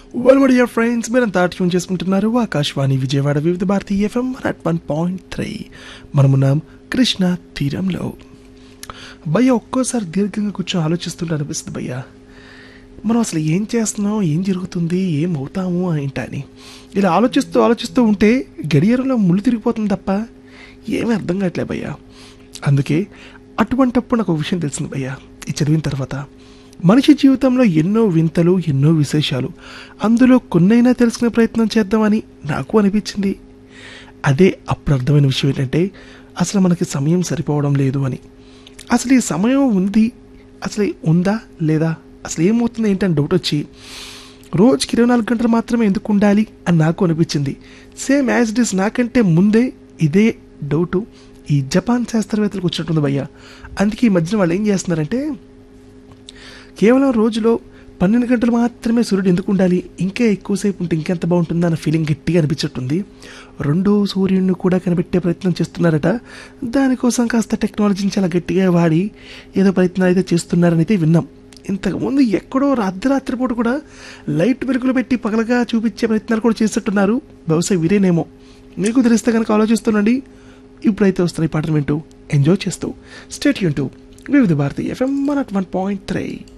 well my dear friends మీరంతా tune చేసుకుంటున్నారు Akashvani Vijayawada Vividh Bharati FM at one point three మనమున్నాం కృష్ణ తీరంలో భయ్య ఒక్కోసారి దీర్ఘంగా కూర్చొని ఆలోచిస్తుంటే అనిపిస్తుంది భయ్య మనం అసలు ఏం చేస్తున్నాం ఏం జరుగుతుంది ఏం అవుతాము ఏంట అని ఇలా ఆలోచిస్తూ ఆలోచిస్తూ ఉంటే గడియారంలో ముళ్ళు తిరిగిపోతుంది తప్ప ఏమీ అర్థం కావట్లే భయ్య అందుకే అటువంటప్పుడు నాకు ఒక విషయం తెలిసింది భయ్య ఇది చదివిన తర్వాత మనిషి జీవితంలో ఎన్నో వింతలు ఎన్నో విశేషాలు అందులో కొన్నైనా తెలుసుకునే ప్రయత్నం చేద్దామని నాకు అనిపించింది అదే అప్పుడు అర్థమైన విషయం ఏంటంటే అసలు మనకి సమయం సరిపోవడం లేదు అని అసలు ఈ సమయం ఉంది అసలు ఉందా లేదా అసలు ఏమవుతుంది ఏంటని డౌట్ వచ్చి రోజుకి ఇరవై నాలుగు గంటలు మాత్రమే ఎందుకు ఉండాలి అని నాకు అనిపించింది సేమ్ యాజ్ ఇట్ ఈస్ నాకంటే ముందే ఇదే డౌటు ఈ జపాన్ శాస్త్రవేత్తలకు వచ్చినట్టుంది భయ్య అందుకే ఈ మధ్యన వాళ్ళు ఏం చేస్తున్నారంటే కేవలం రోజులో పన్నెండు గంటలు మాత్రమే సూర్యుడు ఎందుకు ఉండాలి ఇంకా ఎక్కువసేపు ఉంటే ఇంకెంత బాగుంటుందా అన్న ఫీలింగ్ గట్టిగా అనిపించట్టుంది రెండో సూర్యుడిని కూడా కనిపెట్టే ప్రయత్నం చేస్తున్నారట దానికోసం కాస్త టెక్నాలజీని చాలా గట్టిగా వాడి ఏదో ప్రయత్నాలు అయితే చేస్తున్నారని అయితే విన్నాం ఇంతకుముందు ఎక్కడో అర్ధరాత్రి పూట కూడా లైట్ వెలుగులు పెట్టి పగలగా చూపించే ప్రయత్నాలు కూడా చేస్తున్నారు బహుశా వీరేనేమో మీకు తెలిస్తే కనుక ఆలోచిస్తుండండి ఇప్పుడైతే వస్తున్న ఈ పాటలు వింటూ ఎంజాయ్ చేస్తూ స్టేట్ యూన్ Vividh Bharati FM one at one point three